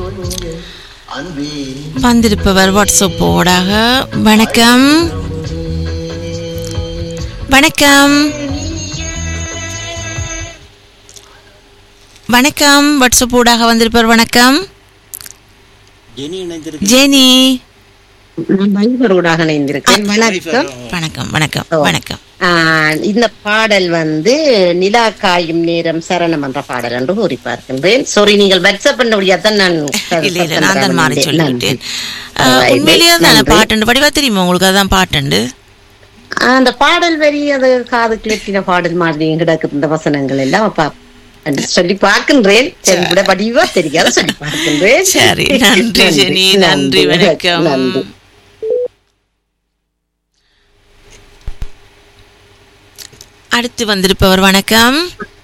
வந்திருப்பவர் வாட்ஸ்அப் ஊடாக வணக்கம் வணக்கம் வணக்கம் வாட்ஸ்அப் ஊடாக வந்திருப்பவர் வணக்கம் ஜெனி இணைந்திருக்கு ஜெனி நான் வைபரோடாக இணைந்திருக்கேன் வணக்கம் வணக்கம் வணக்கம் ஓ. வணக்கம் ஆஹ் இந்த பாடல் வந்து நிலா காயும் நேரம் சரணம் என்ற பாடல் என்று கூறி பார்க்கின்றேன் சாரி நீங்கள் வாட்ஸ்அப் பண்ணபடியாத்தான் நான் இல்ல இல்ல நான் தான் மாறி நன்றி. சொல்லிவிட்டேன் பரவாயில்லை. உண்மையிலேயே தான் நன்றி. பாட்டுண்டு படிவா தெரியுமா உங்களுக்கு அதான் பாட்டுண்டு ஆஹ் அந்த பாடல் வரி அது காது கிளட்டின பாடல் மாதிரி கிடக்கு இந்த வசனங்கள் எல்லாம் அப்ப அது சொல்லி பார்க்கின்றேன் சரி கூட படிவா தெரியாத சொல்லி பார்க்கின்றேன் சரி நன்றி ஜெனி நன்றி வணக்கம் நன்றி அடுத்து வந்திருப்பவர் வணக்கம்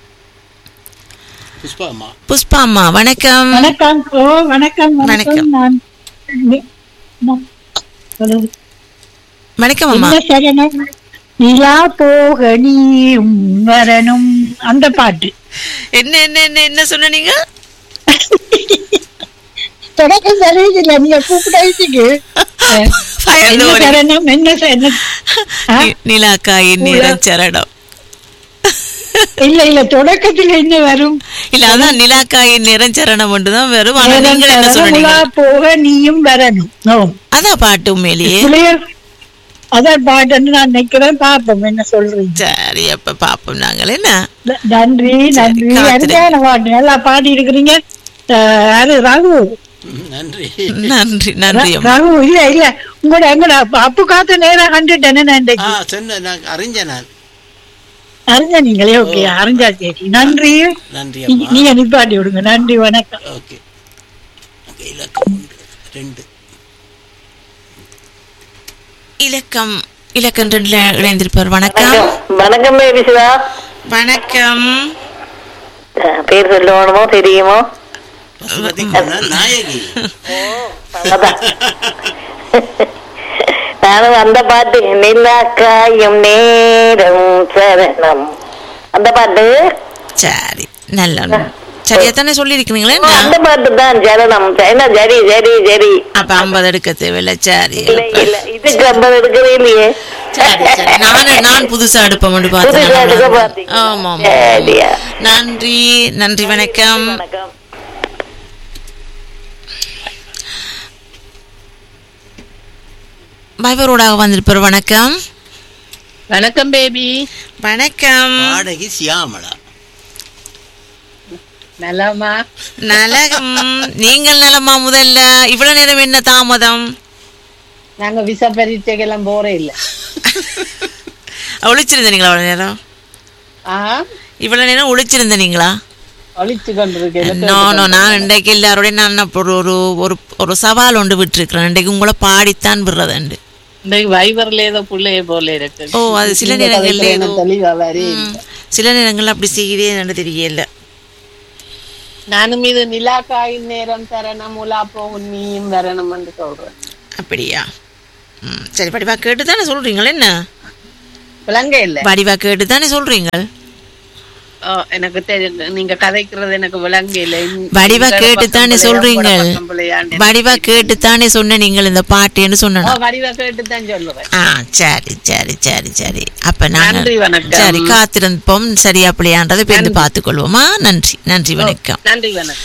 புஷ்பா அம்மா புஷ்பா அம்மா வணக்கம் வணக்கம் ஓ வணக்கம் வணக்கம். வணக்கம் நான் நி- ந- சொல்லுங்க. வணக்கம் அம்மா என்ன சரணம் நிலா போக நீயும் வரணும் அந்த பாட்டு என்ன என்ன என்ன என்ன சொன்ன நீங்க தொடக்கம் சரியில்லை நீங்க கூப்பிடாதீங்க பயந்து என்ன ஓடி. சரணம் என்ன ச- என்ன ஆ? நி- நிலாக்காயின் நீரன் சரணம் இல்ல இல்ல தொடக்கத்துல என்ன வரும் இல்ல அதான் நிலாக்காயின் நிறஞ்சரணம் ஒன்றுதான் வரும் ஆனா நேரம் நீங்கள் என்ன சரணம், சொன்னீங்க உலா போக நீயும் வரணும் ஓ அதான் பாட்டு உண்மையிலேயே புள்ளையர் அதான் பாட்டுன்னு நான் நினைக்கிறேன் பார்ப்போம் என்ன சொல்றீங்க சரி அப்ப பாப்போம் நாங்கள் என்ன த- நன்றி நன்றி காத்திரு. அருமையான பாட்டு நல்லா பாடி இருக்கிறீங்க அஹ், யாரு ராகு ம், நன்றி நன்றி நன்றி அம்மா ராகு இல்ல இல்ல உங்களோட எங்கட அப்பு காத்த நேரம் கண்டுட்டேன்னு நான் ஆ இன்றைக்கு சொன்ன நான் அறிஞ்சேன் நான் அறிஞ்ச நீங்களே ஓகே அறிஞ்சா சரி நன்றி நன்றி நீ- அம்மா நீங்க நிப்பாட்டி விடுங்க நன்றி வணக்கம் ஓகே ஓகே இலக்கம் ஒன்று ரெண்டு இலக்கம் இலக்கம் ரெண்டுல இணைந்திருப்பார் வணக்கம் வணக்கம் பேபி சிவா வணக்கம் அஹ் பேர் சொல்லணுமோ தெரியுமோ பசுபதி கண்ணன் நாயகி அதான். நானும் அந்த பாட்டு நிலா காயும் நேரம் சரணம் அந்த பாட்டு சரி நல்ல சரியா தானே சொல்லியிருக்கிறீங்களே ஓ, அந்த பாட்டு தான் சரணம் என்ன சரி சரி சரி அப்ப ஐம்பது எடுக்க தேவையில்ல சரி இல்ல இல்ல இதுக்கு ஐம்பது எடுக்கவே இல்லையே சரி சரி நானு நான் புதுசா எடுப்போம் புதுசா எடுக்க பார்த்தேன் பார்த்தீங்க. ஆமா ஆமா சரியா. நன்றி நன்றி வணக்கம் வணக்கம் வைபரோடாக வந்திருப்பார் வணக்கம் வணக்கம் பேபி வணக்கம் பாடகி சியாமளா நலமா நலகம் நீங்கள் நலமா முதல்ல இவ்வளவு நேரம் என்ன தாமதம் நாங்க விசா பரீட்சைக்கெல்லாம் போறே இல்ல ஒழிச்சிருந்தீங்களா அவ்வளவு நேரம் ஆஹா இவ்வளவு நேரம் ஒழிச்சிருந்தீங்களா ஒழிச்சு கொண்டிருக்கேன் நோ நோ நான் இன்றைக்கு எல்லாரோடையும் நான் அப்ப ஒரு ஒரு ஒரு ஒரு சவால் ஒன்று விட்டுருக்கிறேன் இன்றைக்கு உங்களை பாடித்தான் விடுறதுண்டு இன்றைக்கு வைபர்ல ஏதோ பிள்ளைய போல இருக்கு ஓ அது சில நேரங்கள்ல ஏதோ தெளிவா வரி ம், சில நேரங்கள்ல அப்படி செய்கிறே தெரியல நானும் இது நிலா காயின் நேரம் தரணும் உலா போகும் நீயும் வரணும் என்று சொல்றேன் அப்படியா ம் சரி வடிவா கேட்டு தானே சொல்றீங்களா என்ன விளங்க இல்ல வடிவா கேட்டு தானே சொல்றீங்க ஓ, எனக்கு தெரியும் நீங்க கதைக்கிறது எனக்கு விளங்க இல்ல வடிவா கேட்டு தானே சொல்றீங்க பிள்ளையாண்டு வடிவா கேட்டு தானே சொன்ன நீங்கள் இந்த பாட்டுன்னு சொன்ன வடிவா கேட்டு தான் சொல்லுவேன் ஆ சரி சரி சரி சரி அப்ப நாங்க நன்றி, வணக்கம். சரி காத்திருப்போம் சரியா அப்படியான்றதை பேருந்து பார்த்துக்கொள்வோமா நன்றி நன்றி வணக்கம் நன்றி வணக்கம்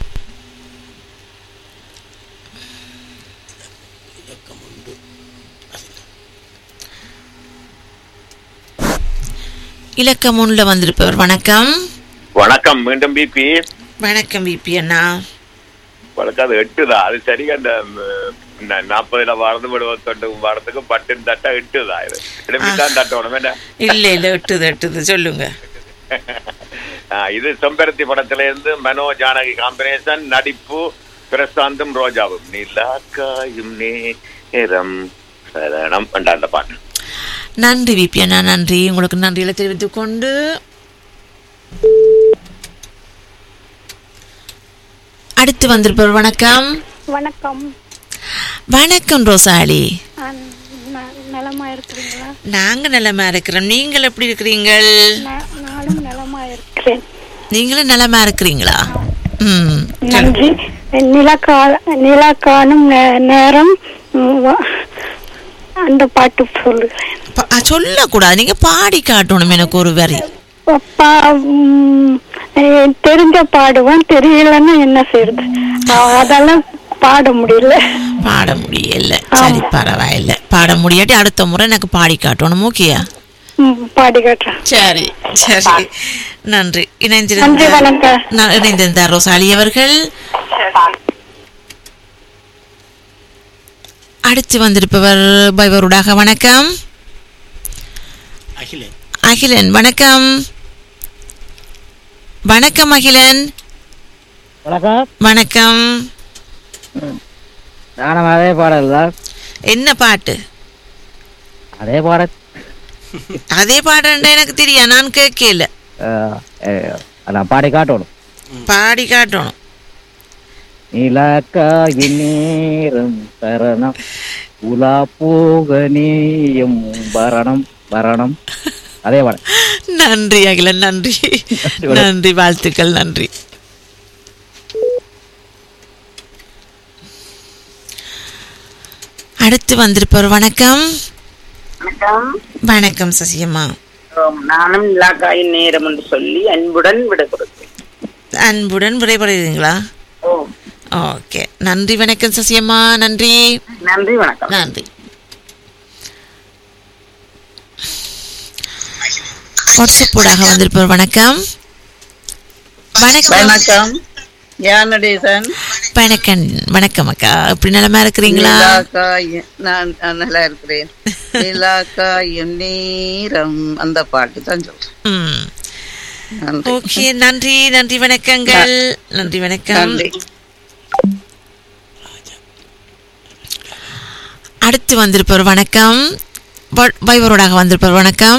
இலக்கம் ஒண்ணுல வந்திருப்பவர் வணக்கம் வணக்கம் மீண்டும் பிபி வணக்கம் விபி அண்ணா வழக்கம் அது எட்டுதா அது சரி அந்த ம், நாற்பதுல வரது விடுவத்தொண்டு வரதுக்கு பட்டுன்னு தட்டா எட்டுதா இது இடமிதான் தட்டணும் என்ன இல்ல இல்ல எட்டுது எட்டுது சொல்லுங்க ஆ, இது செம்பருத்தி படத்துல இருந்து மனோ ஜானகி காம்பினேஷன் நடிப்பு பிரசாந்தும் ரோஜாவும் நிலாக்காயும் நேரம் சரணம் என்ற அந்த பாட்டு நன்றி விபி அண்ணா நன்றி உங்களுக்கு நன்றிகளை தெரிவித்துக் கொண்டு அடுத்து வந்திருப்பவர் வணக்கம் வணக்கம் வணக்கம் ரோசாலி ஆ, ந- நலமா இருக்கிறீங்களா நாங்க நலமா இருக்கிறோம் நீங்கள் எப்படி இருக்கிறீங்கள் நா- நானும் நலமா இருக்கிறேன் நீங்களும் நலமா இருக்கிறீங்களா ம் நன்றி நிலக்கா நிலா காணும் நே- நேரம் ம், வ- அந்த பாட்டு சொல்லுகிறேன் ப- அ, சொல்லக்கூடாது நீங்க பாடி காட்டணும் எனக்கு ஒரு வரி அப்பா ம், eh, தெரிஞ்ச பாடுவேன் தெரியலன்னா என்ன செய்யறது அஹ், அதெல்லாம் பாட முடியல பாட முடியல சரி பரவாயில்ல பாட முடியாட்டி அடுத்த முறை எனக்கு பாடி காட்டணும் ஓகேயா ம், பாடி காட்டுறேன் சரி சரி நன்றி நன்றி இணைந்திருந்த வணக்கம் நான் இணைந்திருந்தார் ரோசாலி அவர்கள் அடுத்து வந்திருப்பவர் பைவருடாக வணக்கம் அகிலன் அகிலன் வணக்கம் வணக்கம் அகிலன் வணக்கம் வணக்கம் நானும் அதே பாடல் தான் என்ன பாட்டு அதே பாடல் அதே பாடுன்ற எனக்கு தெரியும் நான் கேட்கல அஹ், அஹ், நான் பாடி காட்டணும் பாடி காட்டணும் நிலக்காயின் நேரம் தரணம் உலா போக நீயும் வரணம் வரணம் அதே பாடல் நன்றி அகிலன் நன்றி நன்றி வாழ்த்துக்கள் நன்றி அடுத்து வந்திருப்பவர் வணக்கம் வணக்கம் வணக்கம் சசியம்மா ஆம், நானும் இலாக்காயின் நேரம் என்று சொல்லி அன்புடன் விட கொடுத்தேன் அன்புடன் விடைபெறுகிறீங்களா ஓ ஓகே நன்றி வணக்கம் சசியம்மா நன்றி நன்றி வணக்கம் நன்றி வாட்ஸ்அப்போடாக வந்திருப்பவர் வணக்கம் வணக்கம் வணக்கம் ஞானடேசன் வணக்கம் வணக்கம் அக்கா எப்படி நலமா இருக்கிறீங்களா நிலாக்கா எ- நான் நான் நல்லா இருக்கிறேன் நிலாக்கா என் நேரம் அந்த பாட்டு தான் சொல்றேன் ம் நன்றி. ஓகே நன்றி நன்றி வணக்கங்கள் நன்றி வணக்கம் நன்றி அடுத்து வந்திருப்பவர் வணக்கம் வ- வைவரோடாக வந்திருப்பவர் வணக்கம்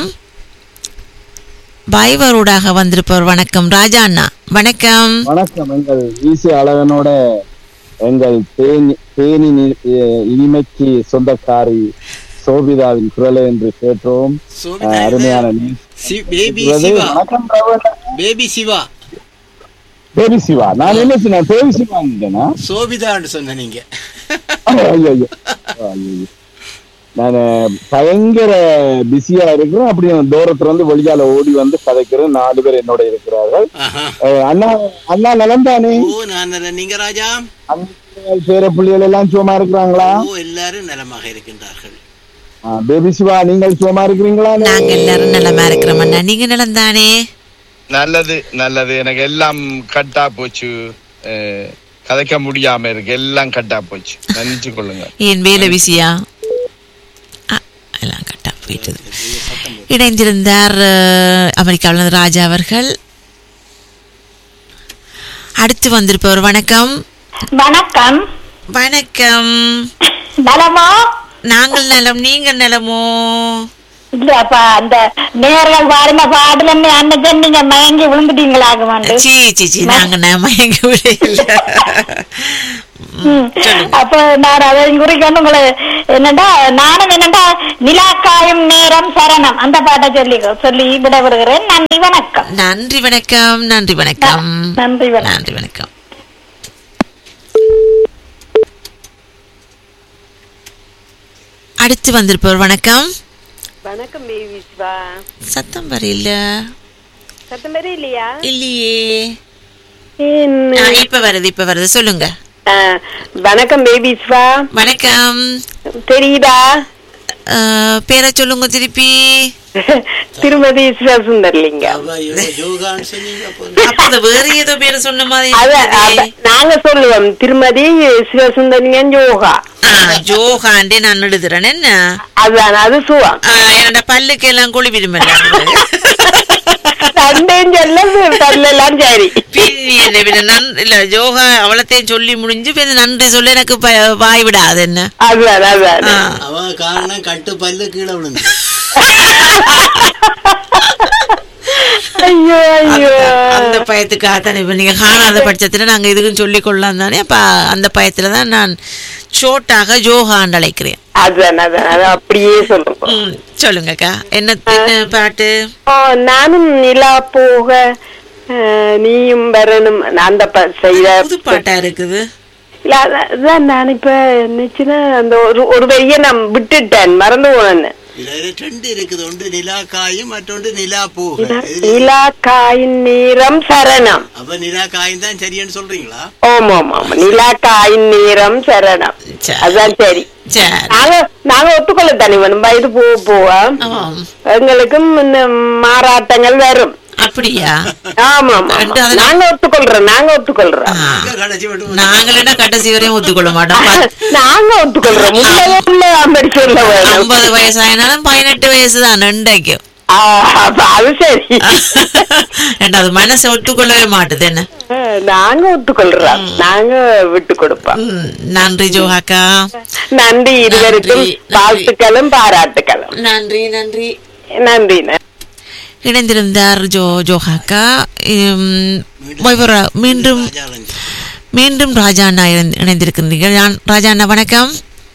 வைவரோடாக வந்திருப்பவர் வணக்கம் ராஜா அண்ணா வணக்கம் வணக்கம் எங்கள் ஈசி அழகனோட எங்கள் தேனி தேனி நி- எ- இனிமைக்கு சொந்தக்காரி சோபிதாவின் குரலை என்று கேட்டோம் சோபிதா அஹ், அருமையான நீ சி- பேபி இருக்கிறது. சிவா வணக்கம் பிரபு. பேபி சிவா பேபி சிவா நான் என்ன சொன்னேன் பேபி சிவாங்கண்ணா சோபிதான்னு சொன்ன நீங்க ஐயோ ஐயோ ஐயோ. நான் பயங்கர பிஸியா இருக்கிறேன் அப்படி நான் தூரத்துல இருந்து வெளியால ஓடி வந்து கதைக்கிறேன் நாலு பேர் என்னோட இருக்கிறார்கள் ஆஹா. அஹ், அண்ணா அண்ணா நலம் தானே ஓ நான் நல்ல- நீங்க ராஜா பேர பிள்ளைகள் எல்லாம் சும்மா இருக்கிறாங்களா ஓ எல்லாரும் நலமாக இருக்கின்றார்கள் ஆ, பேபி சிவா நீங்கள் சும்மா இருக்கிறீங்களா நாங்க எல்லாரும் நலமா இருக்கிறோம் அண்ணா நீங்க நலம் தானே நல்லது நல்லது எனக்கு எல்லாம் கட்டா போச்சு அஹ், கதைக்க முடியாம இருக்கு எல்லாம் கட்டா போச்சு நன்றி கொள்ளுங்க என் வேலை பிஸியா ஆ, எல்லாம் கட்டா போயிட்டது இணைந்திருந்தார் அஹ், அமெரிக்காவில் இருந்து ராஜா அவர்கள் அடுத்து வந்திருப்பவர் வணக்கம் வணக்கம் வணக்கம் நலமா நாங்கள் நலம் நீங்கள் நலமோ இல்ல அப்ப அந்த நேர்கள் பாருங்க பாடல அன்னைக்கு நீங்க மயங்கி விழுந்துட்டீங்களாகுமாண்டு சீ சீ சீ நாங்க ந- மயங்க விடையில்ல ம். அப்ப நான் அதை குறிக்கணும் உங்களை என்னடா நானும் என்னடா நிலாக்காயும் நேரம் சரணம் அந்த பாட்டை சொல்லி சொல்லி விட விடுகிறேன் நன்றி வணக்கம் நன்றி வணக்கம் நன்றி வணக்கம் நன்றி வணக்கம் நன்றி வணக்கம் அடுத்து வந்திருப்பவர் வணக்கம் வணக்கம் பேபி சிவா சத்தம் வரையில சத்தம் பேரு இல்லையா இல்லையே என்ன? ஆ, இப்ப வருது இப்ப வருது சொல்லுங்க ஆ, வணக்கம் பேபி சிவா வணக்கம் தெரியுதா ஆ, பேரை சொல்லுங்க திருப்பி திருமதி சிவசுந்தர்லிங்க யோகான்னு சொன்னீங்க அப்போ அப்ப அது வேற ஏதோ பேரை சொன்ன மாதிரி அத இருக்குதே. அத- நாங்க சொல்லுவோம் திருமதி சிவசுந்தரிங்கன் யோகா ஆ, ஜோகாண்டே நான் எழுதுறேன் என்ன அதுதான் அது சுவம் ஆ, என்னோட பல்லுக்கு எல்லாம் குளிவிடுமல்ல சண்டையும் சொல்ல சொல்லலாம் சரி பின்னி என்ன பின்ன நன் இல்ல யோகா அவளத்தையும் சொல்லி முடிஞ்சு பின்ன நன்றி சொல்ல எனக்கு ப- வாய் விடாது என்ன அதுதான் அதுதான் ஆ. அவ காரணம் கட்டு பல்லு கீழே விழுந்து ஐயோ ஐயோ அந்த பயத்துக்காக தானே இப்ப நீங்க காணாத பட்சத்துல நாங்க இதுக்கும் சொல்லி கொள்ளலாம் தானே அப்ப அந்த பயத்துல தான் நான் ஷோட்டாக யோகாண்டு அழைக்கிறேன் அதுதான் அதுதான் அது அப்படியே சொல்லுவோம் ம், சொல்லுங்கக்கா என்ன என்ன பாட்டு ஓ, நானும் நிலா போக அஹ், நீயும் வரணும் அந்த ப- செய்த புது பாட்டா இருக்குது இல்ல அதான் அதான் நான் இப்ப நினைச்சுன்னா அந்த ஒரு ஒரு வரிய நான் விட்டுட்டேன் மறந்து போனேன் இதுல ரெண்டு இருக்குது ஒன்று நிலா காயும் மற்றொன்று நிலா பூ நிலா காயின் நீரம் சரணம் அப்ப நிலா காயும் தான் சரின்னு சொல்றீங்களா ஓம் ஓம் ஓம் நிலா காயின் நீரம் சரணம் அதான் சரி நாங்க நாங்க ஒத்துக்கொள்ள தனி வேணும் வயது போக போக எங்களுக்கும் இந்த மாறாட்டங்கள் வரும் அப்படியா ஆமா ஆமா ஆமா. நாங்க ஒத்துக்கொள்றோம் நாங்க ஒத்துக்கொள்றோம் நாங்களா கடைசி வரையும் ஒத்துக்கொள்ள மாட்டோம் நாங்க ஒத்துக்கொள்றோம் முன்னையே உள்ள அப்படி சொல்ல வேணும் ஐம்பது வயசு ஆயினாலும் பதினெட்டு வயசு தான் ரெண்டைக்கும் ஆ, அப்ப அது சரி ரெண்டாவது மனசை ஒத்துக்கொள்ளவே மாட்டுது என்ன அஹ், நாங்க ஒத்துக்கொள்றோம் நாங்க விட்டு கொடுப்போம் நன்றி ஜோஹாக்கா நன்றி இருவருக்கும் வாழ்த்துக்களும் பாராட்டுக்களும் நன்றி நன்றி நன்றி நன்றி. இணைந்திருந்தார் ஜோ ஜோஹாக்கா உம், வைவரா- மீண்டும் மீண்டும் ராஜா அண்ணா இணைந்து- இணைந்திருக்கின்றீர்கள் நான் ராஜா அண்ணா வணக்கம்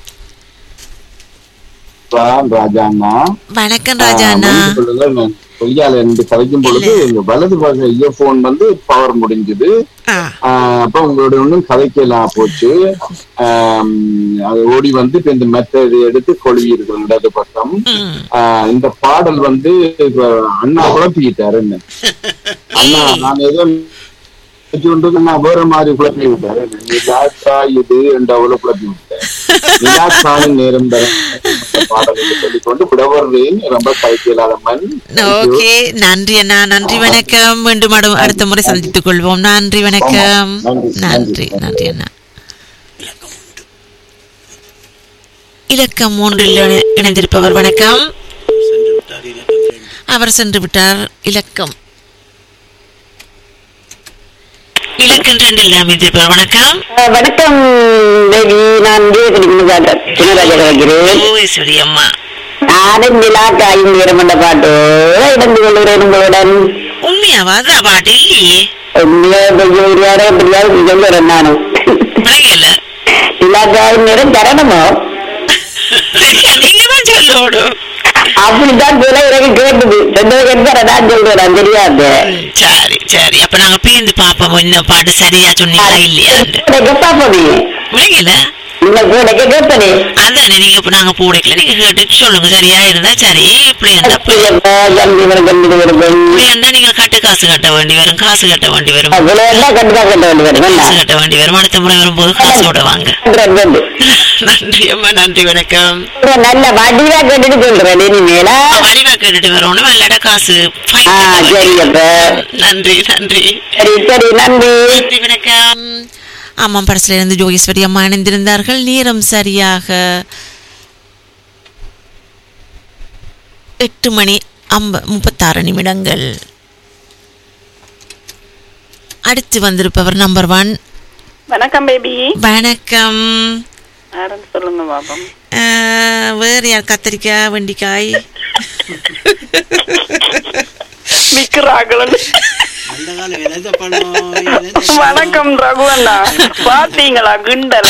ராஜா அண்ணா வணக்கம் ராஜா அண்ணா மன்னித்துக் கொள்ளுங்கள், நான் பொய்யால என்று கதைக்கும் பொழுது இந்த வலது பக்க இயர்போன் வந்து பவர் முடிஞ்சது ஆஹ் அப்ப உங்களோட ஒண்ணும் கதைக்கலாம் போச்சு ஆம், அது ஓடி வந்து இப்ப இந்த மெத்தட் எடுத்து கொழுவி இருக்கிற இடது பக்கம் ஆஹ் இந்த பாடல் வந்து இப்ப அண்ணா குழப்பிக்கிட்டாரு என்ன அண்ணா நான் ஏதோ வச்சுட்டு நான் வேற மாதிரி குழப்பி விட்டாரு நிலாக்கா இது என்று அவ்வளவு குழப்பி விட்டேன் நிலாக்கான நேரம் தர பாடல் என்று சொல்லிக்கொண்டு விடவர்றேன் ரொம்ப கதைக்கலாத மண் ஓகே நன்றி அண்ணா நன்றி வணக்கம் மீண்டும் அடு- அடுத்த முறை சந்தித்துக் கொள்வோம் நன்றி வணக்கம் நன்றி நன்றி அண்ணா இலக்கம் மூன்றில் இணை- இணைந்திருப்பவர் வணக்கம் அவர் சென்று விட்டார் இலக்கம் இலக்கம் ரெண்டில் அமைந்திருப்பவர் வணக்கம் அஹ், வணக்கம் தேவி நான் ஜெயகடி சின்னராஜா கலைக்கிறேன் ஓய்ஸ்வரி அம்மா நானும் நிலா காயும் நேரம் என்ற பாட்டு இடந்து கொள்கிறேன் உங்களுடன் உண்மையாவா அதான் பாட்டு இல்லையே உண்மையா பெரியாரோ பெரியாரும் சொல்லுறேன் நானும் நிலா காயும் நேரம் தரணுமோ நீங்க தான் சொல்லணும் அப்படித்தான் போல எனக்கு கேட்டுது சொன்னது கேட்டு நான் சொல்றேன் தெரியாது சரி சரி அப்ப நாங்க பேந்து பாப்போம் இந்த பாட்டு சரியா சொன்னீங்களா இல்லையா பாப்போமே விளங்கல நீங்க கூட கேட்பனே அதானே நீங்க இப்ப நாங்க போடல நீங்க கேட்டு சொல்லுங்க சரியா இருந்தா சரி இப்படி இருந்தா இப்படி இருந்தா நீங்க கட்டு காசு கட்ட வேண்டி வரும் காசு கட்ட வேண்டி வரும் கட்டுதான் கட்ட வேண்டி வரும் காசு கட்ட வேண்டி வரும் அடுத்த முறை வரும்போது காசோட வாங்க நன்றி அம்மா நன்றி வணக்கம் நல்ல வடிவா கேட்டுட்டு சொல்றேன் இனிமேலா வடிவா கேட்டுட்டு வரணும் நல்லடா காசு fine ஆ, கட்ட சரி வேண்டி அப்ப. வரும். நன்றி நன்றி சரி சரி நன்றி நன்றி வணக்கம் ஆமாம் படத்துல இருந்து ஜோகேஸ்வரி அம்மா இணைந்திருந்தார்கள் நேரம் சரியாக எட்டு மணி அம்ப முப்பத்தாறு நிமிடங்கள் அடுத்து வந்திருப்பவர் நம்பர் ஒன் வணக்கம் பேபி வணக்கம் யாருன்னு சொல்லுங்க பாப்போம் அஹ், வேறு யார் கத்திரிக்காய் வெண்டிக்காய் விக்கிறார்கள் அந்த காலம் இழந்த படம் வணக்கம் ரகுவண்ணா பாத்தீங்களா கிண்டல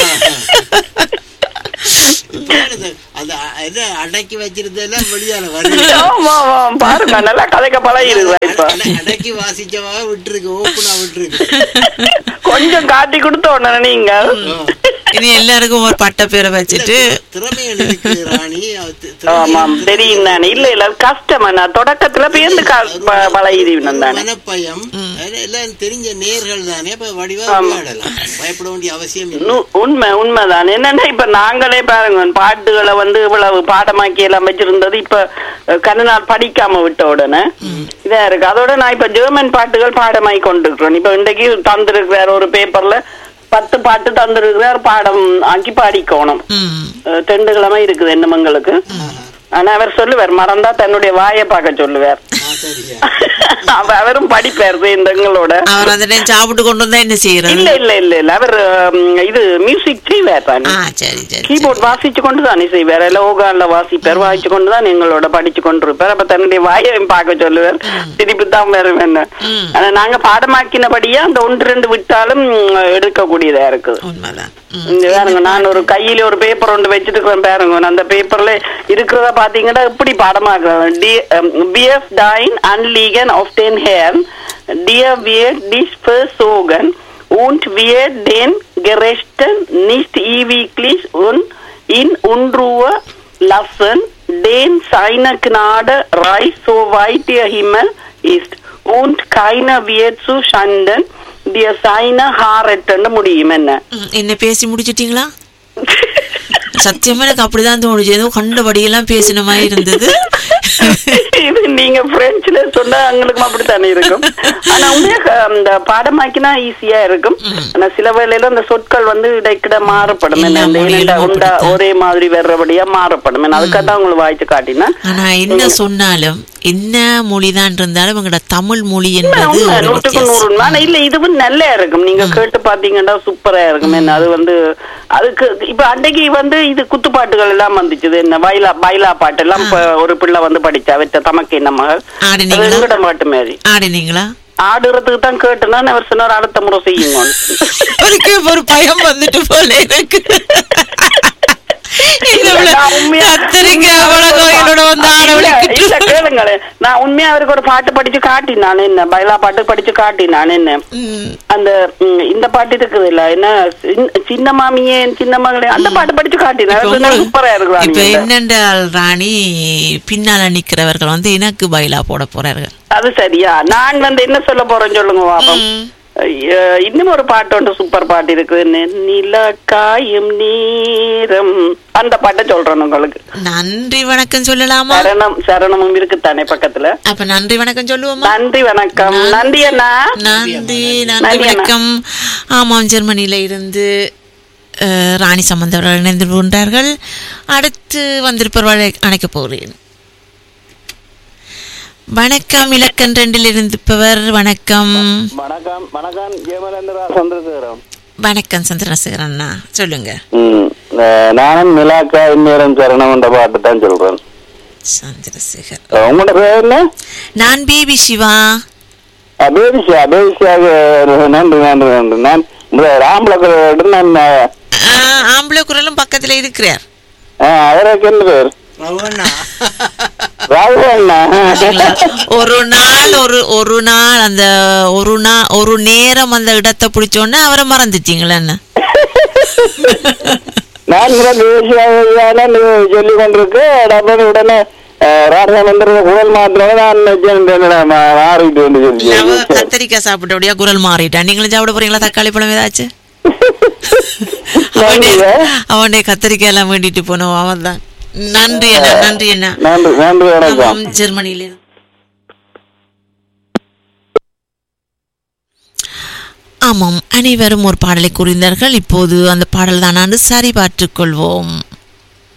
அந்த இது அடக்கி வச்சிருந்ததெல்லாம் வெளியால வருது ஆமா ஆமா பாருங்க நல்லா கதைக்க பழகிருக்கு இப்ப அடக்கி வாசிச்சவா விட்டுருக்கு ஓப்பனா விட்டுருக்கு கொஞ்சம் காட்டி கொடுத்த உடனே நீங்க இனி எல்லாருக்கும் ஒரு பட்ட பேரை வச்சுட்டு திறமைகள் இருக்கு ராணி அவ தி- ஆமாம் தெரியும் தானே இல்ல இல்ல அது கஷ்டம் நான் தொடக்கத்துல பேருந்து பழகிது தானே மனப்பயம் அது எல்லாம் தெரிஞ்ச நேர்கள் தானே இப்ப வடிவா ஆமா. விளையாடலாம் பயப்பட வேண்டிய அவசியம் இல்லை நு- உண்மை உண்மைதான் என்னன்னா இப்ப நாங்களே பாருங்க பாட்டுகளை வந்து இவ்வளவு பாடமாக்கி எல்லாம் வச்சிருந்தது இப்ப அஹ், கண்ண நாள் படிக்காம விட்ட உடனே இதா இருக்கு அதோட நான் இப்ப ஜெர்மன் பாட்டுகள் பாடமாக்கி கொண்டிருக்கிறேன் இப்ப இன்றைக்கு தந்திருக்கிறார் ஒரு பேப்பர்ல பத்து பாட்டு தந்திருக்கிறார் பாடம் ஆக்கி பாடிக்கோணும் அஹ், ரெண்டு கிழமை இருக்குது எண்ணமங்களுக்கு ஆனா அவர் சொல்லுவார் மறந்தா தன்னுடைய வாயை பார்க்க சொல்லுவார் அவ- அவரும் படிப்பார் இந்த எங்களோட அவர் அந்த டைம் சாப்பிட்டு கொண்டு வந்தா என்ன செய்யறது இல்ல இல்ல இல்ல இல்ல அவர் ம், இது மியூசிக் செய்வார் தானே சரி சரி கீபோர்ட் வாசிச்சு கொண்டு தானே செய்வார் இல்ல ஓகான்ல வாசிப்பார் வாசிச்சு கொண்டு தான் எங்களோட படிச்சு கொண்டு இருப்பார் அப்ப தன்னுடைய வாயையும் பார்க்க சொல்லுவார் திருப்பி தான் வரும் என்ன ஆனா நாங்க பாடமாக்கினபடியா அந்த ஒன்று ரெண்டு விட்டாலும் ம், எடுக்கக்கூடியதா இருக்குது உண்மைதான் இந்த பாருங்க நான் ஒரு கையில ஒரு பேப்பர் ஒன்று வச்சிட்டு இருக்கிறேன் பாருங்க நான் அந்த பேப்பர்ல இருக்கிறத பாத்தீங்கன்னா எப்படி பாடமாக்குறேன் டி பிஎஃப் டாய் Ein Anliegen auf den Herrn, der wir dich versorgen, und wir den Gerechten nicht ewiglich und in Unruhe lassen, denn seine Gnade reicht so weit der Himmel ist, und keiner wird zu Schanden, der seine Haare முடியும் என்ன ம், என்ன பேசி முடிச்சிட்டீங்களா சத்தியமா எனக்கு அப்படிதான் தோணுச்சு ஏதோ கண்டபடியெல்லாம் பேசின மாதிரி இருந்தது இது நீங்க பிரெஞ்சுல சொன்னா எங்களுக்கும் அப்படித்தானே இருக்கும் ஆனா உண்மையாக அந்த பாடமாக்கினா ஈஸியா இருக்கும் ஆனா சில வேளையில அந்த சொற்கள் வந்து இடைக்கிட மாறுபடும் என்ன இந்த இரண்டா உண்டா ஒரே மாதிரி வர்றபடியா மாறுபடும் என்ன அதுக்காக தான் உங்களுக்கு வாய்ச்சி காட்டினா ஆனா என்ன சொன்னாலும் என்ன மொழிதான் இருந்தாலும் உங்களோட தமிழ் மொழி என்பது உண்மை, ஒரு நூற்றுக்கு வித்தியாசம். நூறு உண்மை. ஆனா இல்ல இதுவும் நல்லா இருக்கும் நீங்க கேட்டு பாத்தீங்கன்னா சூப்பரா இருக்கும் என்ன அது வந்து அதுக்கு இப்ப அன்றைக்கு வந்து இது குத்துப்பாட்டுகள் எல்லாம் வந்துச்சு இது என்ன பைலா பைலா பாட்டு எல்லாம் இப்ப ஒரு பிள்ளை வந்து படிச்சா வச்ச தமக்கு என்ன மகள் அது எங்கட பாட்டு மாதிரி ஆடினீங்களா ஆடுறதுக்கு தான் கேட்டுனா அவர் சொன்னார் அடுத்த முறை செய்யுங்க அவருக்கு ஒரு பயம் வந்துட்டு போல எனக்கு கத்திரிக்காய் மிளகாய் என்னோட வந்து ஆட விளக்கிட்டு இல்ல கேளுங்களே நான் உண்மையா அவருக்கு ஒரு பாட்டு படிச்சு காட்டினான் என்ன பைலா பாட்டு படிச்சு காட்டினான் என்ன அந்த ம், இந்த பாட்டு இருக்குது இல்ல என்ன சின்ன- சின்ன மாமியே சின்ன மகளே அந்த பாட்டு படிச்சு காட்டினான் இப்ப அது உங்களுக்கு- சூப்பரா இப்ப இருக்கிறான் என்னென்றால் ராணி பின்னால நிக்கிறவர்கள் வந்து எனக்கு பயிலா போட போறார்கள் அது சரியா நான் வந்து என்ன சொல்ல போறேன்னு சொல்லுங்க பாப்போம் ஐய, இன்னும் ஒரு பாட்டு ஒன்று சூப்பர் பாட்டு இருக்குது நில காயும் நீரம் அந்த பாட்டை சொல்றேன் உங்களுக்கு நன்றி வணக்கம் சொல்லலாமா சரணம் சரணமும் இருக்குத்தானே பக்கத்துல அப்ப நன்றி வணக்கம் சொல்லுவோமா நன்றி வணக்கம் நன்றி அண்ணா நன்றி நன்றி நன்றி அண்ணா. வணக்கம் ஆமாம் ஜெர்மனியில இருந்து அஹ், ராணி சம்பந்தவர்கள் இணைந்து கொண்டார்கள் அடுத்து வந்திருப்பவர்களை அணைக்கப் போகிறேன் வணக்கம் இலக்கன் ரெண்டில் இருந்திருப்பவர் வணக்கம் வணக்கம் வணக்கம் ஜெயமலேந்திரா சந்திரசேகரம் வணக்கம் சந்திரசேகர் அண்ணா சொல்லுங்க ம், அஹ், நானும் மிலாக்கா இந்நேரம் சரணம் என்ற பாட்டு தான் சொல்றேன் சந்திரசேகர் அஹ், உங்களோட பேர் என்ன நான் பேபி சிவா அபேபிஷா அபேபிஷாக நன்றி நன்றி நன்றி நான் இந்த ராம்பலக்கரோடு நான் ஆஹ், ஆம்பளை குரலும் பக்கத்துல இருக்கிறார் அஹ், அவருக்கு என்ன பேர் ராகுலண்ணா ஒரு நாள் ஒரு ஒரு நாள் அந்த ஒரு நாள் ஒரு நேரம் அந்த இடத்தை பிடிச்சோன்னே அவரை மறந்துட்டீங்களா என்ன நான் கூட பேசியாக சொல்லி கொண்டிருக்கு அப்புறம் உடனே ராஜாமந்திர குரல் மாத்திரம் நான் நினைச்சேன் என்னடா மா- மாறிட்டு வந்து சொல்லி அவ கத்தரிக்காய் சாப்பிட்டபடியா குரல் மாறிட்டா நீங்களும் சாப்பிட போறீங்களா தக்காளி பழம் ஏதாச்சும் அவனே அவனே கத்தரிக்காய் எல்லாம் வேண்டிட்டு போனோம் அவன் தான் நன்றி அண்ணா நன்றி அண்ணா நன்றி நன்றி வணக்கம் ஆமாம், ஜெர்மனியில இருந்து. ஆமாம் அனைவரும் ஒரு பாடலை கூறினார்கள் இப்போது அந்த பாடல் தான் சரி பார்த்துக் கொள்வோம்